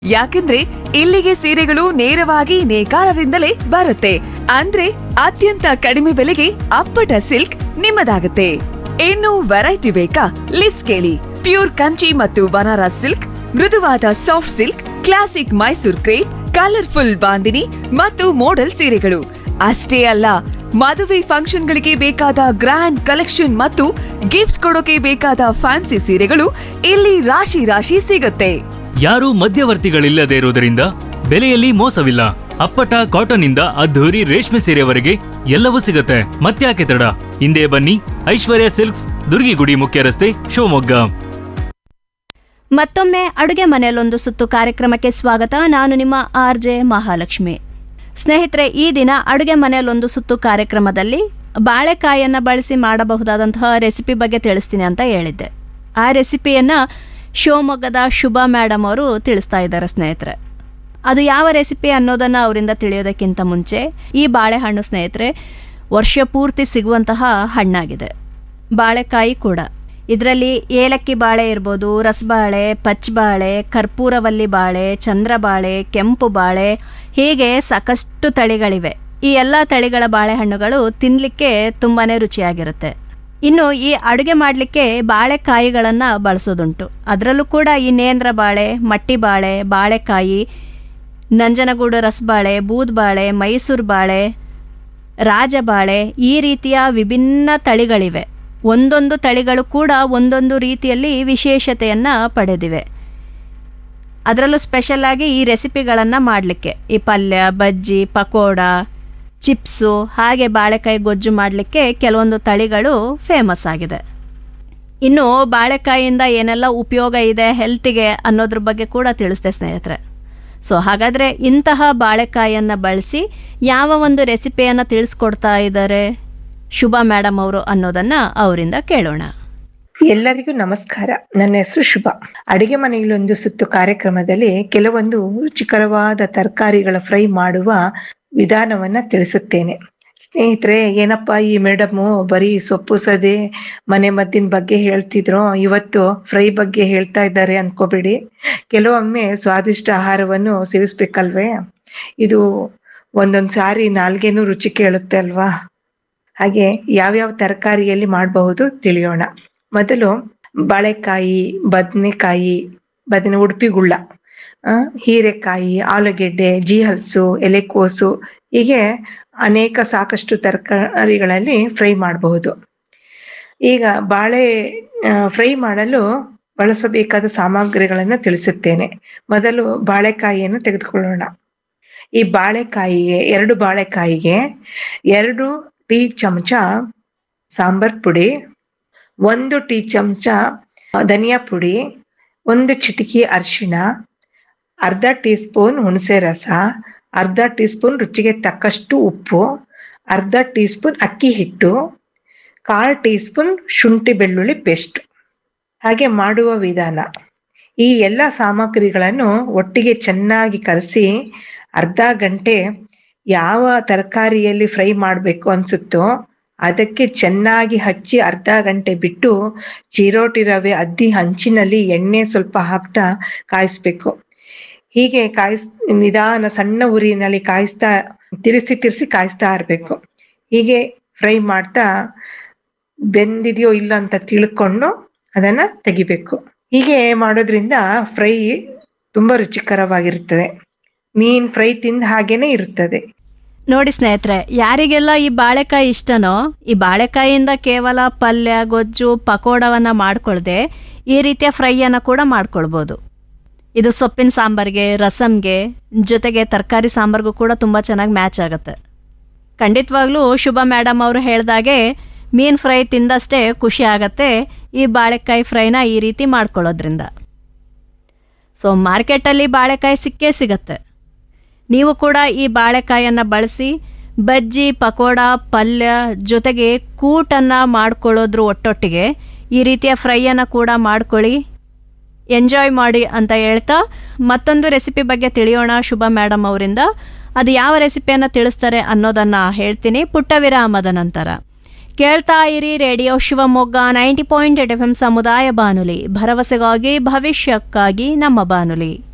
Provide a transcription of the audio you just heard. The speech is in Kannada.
ಯಾಕಂದ್ರೆ ಇಲ್ಲಿಗೆ ಸೀರೆಗಳು ನೇರವಾಗಿ ನೇಕಾರರಿಂದಲೇ ಬರುತ್ತೆ ಅಂದ್ರೆ ಅತ್ಯಂತ ಕಡಿಮೆ ಬೆಲೆಗೆ ಅಪ್ಪಟ ಸಿಲ್ಕ್ ನಿಮ್ಮದಾಗುತ್ತೆ ಇನ್ನು ವೆರೈಟಿ ಬೇಕಾ ಲಿಸ್ಟ್ ಕೇಳಿ ಪ್ಯೂರ್ ಕಂಚಿ ಮತ್ತು ಬನಾರಸ್ ಸಿಲ್ಕ್ ಮೃದುವಾದ soft silk classic Mysore crepe colourful bandhani ಮತ್ತು ಮೋಡಲ್ ಸೀರೆಗಳು ಅಷ್ಟೇ ಅಲ್ಲ ಮದುವೆ ಫಂಕ್ಷನ್ಗಳಿಗೆ ಬೇಕಾದ ಗ್ರ್ಯಾಂಡ್ ಕಲೆಕ್ಷನ್ ಮತ್ತು ಗಿಫ್ಟ್ ಕೊಡೋಕೆ ಬೇಕಾದ ಫ್ಯಾನ್ಸಿ ಸೀರೆಗಳು ಇಲ್ಲಿ ರಾಶಿ ರಾಶಿ ಸಿಗುತ್ತೆ ಯಾರೂ ಮಧ್ಯವರ್ತಿಗಳಿಲ್ಲದೆ ಇರುವುದರಿಂದ ಬೆಲೆಯಲ್ಲಿ ಮೋಸವಿಲ್ಲ ಅಪ್ಪಟ ಕಾಟನ್ ಇಂದ ಅದ್ಧೂರಿ ರೇಷ್ಮೆ ಸೀರೆವರೆಗೆ ಎಲ್ಲವೂ ಸಿಗುತ್ತೆ ಮತ್ತ್ಯಾಕೆ ತಡ ಹಿಂದೆ ಬನ್ನಿ ಐಶ್ವರ್ಯ ಸಿಲ್ಕ್ಸ್ ದುರ್ಗಿಗುಡಿ ಮುಖ್ಯ ರಸ್ತೆ ಶಿವಮೊಗ್ಗ ಮತ್ತೊಮ್ಮೆ ಅಡುಗೆ ಮನೆಯಲ್ಲೊಂದು ಸುತ್ತು ಕಾರ್ಯಕ್ರಮಕ್ಕೆ ಸ್ವಾಗತ ನಾನು ನಿಮ್ಮ ಆರ್ ಜೆ ಮಹಾಲಕ್ಷ್ಮಿ ಸ್ನೇಹಿತರೆ ಈ ದಿನ ಅಡುಗೆ ಮನೆಯಲ್ಲೊಂದು ಸುತ್ತು ಕಾರ್ಯಕ್ರಮದಲ್ಲಿ ಬಾಳೆಕಾಯನ್ನು ಬಳಸಿ ಮಾಡಬಹುದಾದಂತಹ ರೆಸಿಪಿ ಬಗ್ಗೆ ತಿಳಿಸ್ತೀನಿ ಅಂತ ಹೇಳಿದ್ದೆ ಆ ರೆಸಿಪಿಯನ್ನು ಶಿವಮೊಗ್ಗದ ಶುಭ ಮೇಡಮ್ ಅವರು ತಿಳಿಸ್ತಾ ಇದ್ದಾರೆ ಸ್ನೇಹಿತರೆ ಅದು ಯಾವ ರೆಸಿಪಿ ಅನ್ನೋದನ್ನು ಅವರಿಂದ ತಿಳಿಯೋದಕ್ಕಿಂತ ಮುಂಚೆ ಈ ಬಾಳೆಹಣ್ಣು ಸ್ನೇಹಿತರೆ ವರ್ಷ ಪೂರ್ತಿ ಸಿಗುವಂತಹ ಹಣ್ಣಾಗಿದೆ ಬಾಳೆಕಾಯಿ ಕೂಡ ಇದರಲ್ಲಿ ಏಲಕ್ಕಿ ಬಾಳೆ ಇರ್ಬೋದು ರಸಬಾಳೆ ಪಚ್ಚಬಾಳೆ ಕರ್ಪೂರವಲ್ಲಿ ಬಾಳೆ ಚಂದ್ರಬಾಳೆ ಕೆಂಪು ಬಾಳೆ ಹೀಗೆ ಸಾಕಷ್ಟು ತಳಿಗಳಿವೆ ಈ ಎಲ್ಲ ತಳಿಗಳ ಬಾಳೆಹಣ್ಣುಗಳು ತಿನ್ನಲಿಕ್ಕೆ ತುಂಬಾ ರುಚಿಯಾಗಿರುತ್ತೆ ಇನ್ನು ಈ ಅಡುಗೆ ಮಾಡಲಿಕ್ಕೆ ಬಾಳೆಕಾಯಿಗಳನ್ನು ಬಳಸೋದುಂಟು ಅದರಲ್ಲೂ ಕೂಡ ಈ ನೇಂದ್ರ ಬಾಳೆ ಮಟ್ಟಿ ಬಾಳೆ ಬಾಳೆಕಾಯಿ ನಂಜನಗೂಡು ರಸಬಾಳೆ ಬೂದ್ಬಾಳೆ ಮೈಸೂರು ಬಾಳೆ ರಾಜಬಾಳೆ ಈ ರೀತಿಯ ವಿಭಿನ್ನ ತಳಿಗಳಿವೆ ಒಂದೊಂದು ತಳಿಗಳು ಕೂಡ ಒಂದೊಂದು ರೀತಿಯಲ್ಲಿ ವಿಶೇಷತೆಯನ್ನು ಪಡೆದಿವೆ ಅದರಲ್ಲೂ ಸ್ಪೆಷಲ್ ಆಗಿ ಈ ರೆಸಿಪಿಗಳನ್ನು ಮಾಡಲಿಕ್ಕೆ ಈ ಪಲ್ಯ ಬಜ್ಜಿ ಪಕೋಡ ಚಿಪ್ಸು ಹಾಗೆ ಬಾಳೆಕಾಯಿ ಗೊಜ್ಜು ಮಾಡಲಿಕ್ಕೆ ಕೆಲವೊಂದು ತಳಿಗಳು ಫೇಮಸ್ ಆಗಿದೆ ಇನ್ನು ಬಾಳೆಕಾಯಿಯಿಂದ ಏನೆಲ್ಲ ಉಪಯೋಗ ಇದೆ ಹೆಲ್ತಿಗೆ ಅನ್ನೋದ್ರ ಬಗ್ಗೆ ಕೂಡ ತಿಳಿಸ್ದೆ ಸ್ನೇಹಿತರೆ ಸೊ ಹಾಗಾದರೆ ಇಂತಹ ಬಾಳೆಕಾಯಿಯನ್ನು ಬಳಸಿ ಯಾವ ಒಂದು ರೆಸಿಪಿಯನ್ನು ತಿಳಿಸ್ಕೊಡ್ತಾ ಇದ್ದಾರೆ ಶುಭ ಮೇಡಮ್ ಅವರು ಅನ್ನೋದನ್ನು ಅವರಿಂದ ಕೇಳೋಣ ಎಲ್ಲರಿಗೂ ನಮಸ್ಕಾರ ನನ್ನ ಹೆಸರು ಶುಭ ಅಡಿಗೆ ಮನೆಯಲ್ಲೊಂದು ಸುತ್ತು ಕಾರ್ಯಕ್ರಮದಲ್ಲಿ ಕೆಲವೊಂದು ರುಚಿಕರವಾದ ತರಕಾರಿಗಳ ಫ್ರೈ ಮಾಡುವ ವಿಧಾನವನ್ನ ತಿಳಿಸುತ್ತೇನೆ ಸ್ನೇಹಿತರೆ ಏನಪ್ಪಾ ಈ ಮೇಡಮು ಬರೀ ಸೊಪ್ಪು ಸದೆ ಮನೆ ಮದ್ದಿನ ಬಗ್ಗೆ ಹೇಳ್ತಿದ್ರು ಇವತ್ತು ಫ್ರೈ ಬಗ್ಗೆ ಹೇಳ್ತಾ ಇದ್ದಾರೆ ಅನ್ಕೋಬೇಡಿ ಕೆಲವೊಮ್ಮೆ ಸ್ವಾದಿಷ್ಟ ಆಹಾರವನ್ನು ಸೇವಿಸ್ಬೇಕಲ್ವೇ ಇದು ಒಂದೊಂದ್ ಸಾರಿ ನಾಲ್ಗೆನೂ ರುಚಿ ಕೇಳುತ್ತೆ ಅಲ್ವಾ ಹಾಗೆ ಯಾವ್ಯಾವ ತರಕಾರಿಯಲ್ಲಿ ಮಾಡಬಹುದು ತಿಳಿಯೋಣ ಮೊದಲು ಬಾಳೆಕಾಯಿ ಬದನೆಕಾಯಿ ಬದನೆ ಉಡುಪಿಗುಳ್ಳ ಆ, ಹೀರೆಕಾಯಿ ಆಲೂಗೆಡ್ಡೆ ಜೀಹಲ್ಸು ಎಲೆಕೋಸು ಹೀಗೆ ಅನೇಕ ಸಾಕಷ್ಟು ತರಕಾರಿಗಳಲ್ಲಿ ಫ್ರೈ ಮಾಡಬಹುದು ಈಗ ಬಾಳೆ ಫ್ರೈ ಮಾಡಲು ಬಳಸಬೇಕಾದ ಸಾಮಗ್ರಿಗಳನ್ನು ತಿಳಿಸುತ್ತೇನೆ ಮೊದಲು ಬಾಳೆಕಾಯಿಯನ್ನು ತೆಗೆದುಕೊಳ್ಳೋಣ ಈ ಬಾಳೆಕಾಯಿಗೆ ಎರಡು ಬಾಳೆಕಾಯಿಗೆ ಎರಡು ಟೀ ಚಮಚ ಸಾಂಬಾರ್ ಪುಡಿ ಒಂದು ಟೀ ಚಮಚ ಧನಿಯಾ ಪುಡಿ ಒಂದು ಚಿಟಿಕೆ ಅರಿಶಿಣ ಅರ್ಧ ಟೀ ಸ್ಪೂನ್ ಹುಣಸೆ ರಸ ಅರ್ಧ ಟೀ ಸ್ಪೂನ್ ರುಚಿಗೆ ತಕ್ಕಷ್ಟು ಉಪ್ಪು ಅರ್ಧ ಟೀ ಸ್ಪೂನ್ ಅಕ್ಕಿ ಹಿಟ್ಟು ಕಾಲ್ ಟೀ ಸ್ಪೂನ್ ಶುಂಠಿ ಬೆಳ್ಳುಳ್ಳಿ ಪೇಸ್ಟ್ ಹಾಗೆ ಮಾಡುವ ವಿಧಾನ ಈ ಎಲ್ಲ ಸಾಮಗ್ರಿಗಳನ್ನು ಒಟ್ಟಿಗೆ ಚೆನ್ನಾಗಿ ಕಲಸಿ ಅರ್ಧ ಗಂಟೆ ಯಾವ ತರಕಾರಿಯಲ್ಲಿ ಫ್ರೈ ಮಾಡಬೇಕು ಅನ್ಸುತ್ತೋ ಅದಕ್ಕೆ ಚೆನ್ನಾಗಿ ಹಚ್ಚಿ ಅರ್ಧ ಗಂಟೆ ಬಿಟ್ಟು ಚಿರೋಟಿ ರವೆ ಅದ್ದಿ ಹಂಚಿನಲ್ಲಿ ಎಣ್ಣೆ ಸ್ವಲ್ಪ ಹಾಕ್ತಾ ಕಾಯಿಸ್ಬೇಕು ಹೀಗೆ ಕಾಯಿಸ್ ನಿಧಾನ ಸಣ್ಣ ಉರಿನಲ್ಲಿ ಕಾಯಿಸ್ತಾ ತಿರ್ಸಿ ತಿರ್ಸಿ ಕಾಯಿಸ್ತಾ ಇರ್ಬೇಕು ಹೀಗೆ ಫ್ರೈ ಮಾಡ್ತಾ ಬೆಂದಿದೆಯೋ ಇಲ್ಲ ಅಂತ ತಿಳ್ಕೊಂಡು ಅದನ್ನ ತೆಗಿಬೇಕು ಹೀಗೆ ಮಾಡೋದ್ರಿಂದ ಫ್ರೈ ತುಂಬಾ ರುಚಿಕರವಾಗಿರುತ್ತದೆ ಮೀನ್ ಫ್ರೈ ತಿಂದ ಹಾಗೇನೆ ಇರುತ್ತದೆ ನೋಡಿ ಸ್ನೇಹಿತರೆ ಯಾರಿಗೆಲ್ಲ ಈ ಬಾಳೆಕಾಯಿ ಇಷ್ಟನೋ ಈ ಬಾಳೆಕಾಯಿಯಿಂದ ಕೇವಲ ಪಲ್ಯ ಗೊಜ್ಜು ಪಕೋಡವನ್ನ ಮಾಡ್ಕೊಳ್ದೆ ಈ ರೀತಿಯ ಫ್ರೈಯನ್ನು ಕೂಡ ಮಾಡ್ಕೊಳ್ಬೋದು ಇದು ಸೊಪ್ಪಿನ ಸಾಂಬಾರ್ಗೆ ರಸಮ್ಗೆ ಜೊತೆಗೆ ತರಕಾರಿ ಸಾಂಬಾರ್ಗೂ ಕೂಡ ತುಂಬ ಚೆನ್ನಾಗಿ ಮ್ಯಾಚ್ ಆಗುತ್ತೆ ಖಂಡಿತವಾಗ್ಲೂ ಶುಭ ಮೇಡಮ್ ಅವರು ಹೇಳ್ದಾಗೆ ಮೀನು ಫ್ರೈ ತಿಂದಷ್ಟೇ ಖುಷಿ ಆಗತ್ತೆ ಈ ಬಾಳೆಕಾಯಿ ಫ್ರೈನ ಈ ರೀತಿ ಮಾಡ್ಕೊಳ್ಳೋದ್ರಿಂದ ಸೊ ಮಾರ್ಕೆಟಲ್ಲಿ ಬಾಳೆಕಾಯಿ ಸಿಕ್ಕೇ ಸಿಗತ್ತೆ ನೀವು ಕೂಡ ಈ ಬಾಳೆಕಾಯನ್ನು ಬಳಸಿ ಬಜ್ಜಿ ಪಕೋಡ ಪಲ್ಯ ಜೊತೆಗೆ ಕೂಟನ್ನು ಮಾಡ್ಕೊಳ್ಳೋದ್ರ ಒಟ್ಟೊಟ್ಟಿಗೆ ಈ ರೀತಿಯ ಫ್ರೈಯನ್ನು ಕೂಡ ಮಾಡ್ಕೊಳ್ಳಿ ಎಂಜಾಯ್ ಮಾಡಿ ಅಂತ ಹೇಳ್ತಾ ಮತ್ತೊಂದು ರೆಸಿಪಿ ಬಗ್ಗೆ ತಿಳಿಯೋಣ ಶುಭ ಮೇಡಮ್ ಅವರಿಂದ ಅದು ಯಾವ ರೆಸಿಪಿಯನ್ನು ತಿಳಿಸ್ತಾರೆ ಅನ್ನೋದನ್ನು ಹೇಳ್ತೀನಿ ಪುಟ್ಟ ವಿರಾಮದ ನಂತರ ಕೇಳ್ತಾ ಇರಿ radio Shivamogga ninety point eight F M ಸಮುದಾಯ ಬಾನುಲಿ ಭರವಸೆಗಾಗಿ ಭವಿಷ್ಯಕ್ಕಾಗಿ ನಮ್ಮ ಬಾನುಲಿ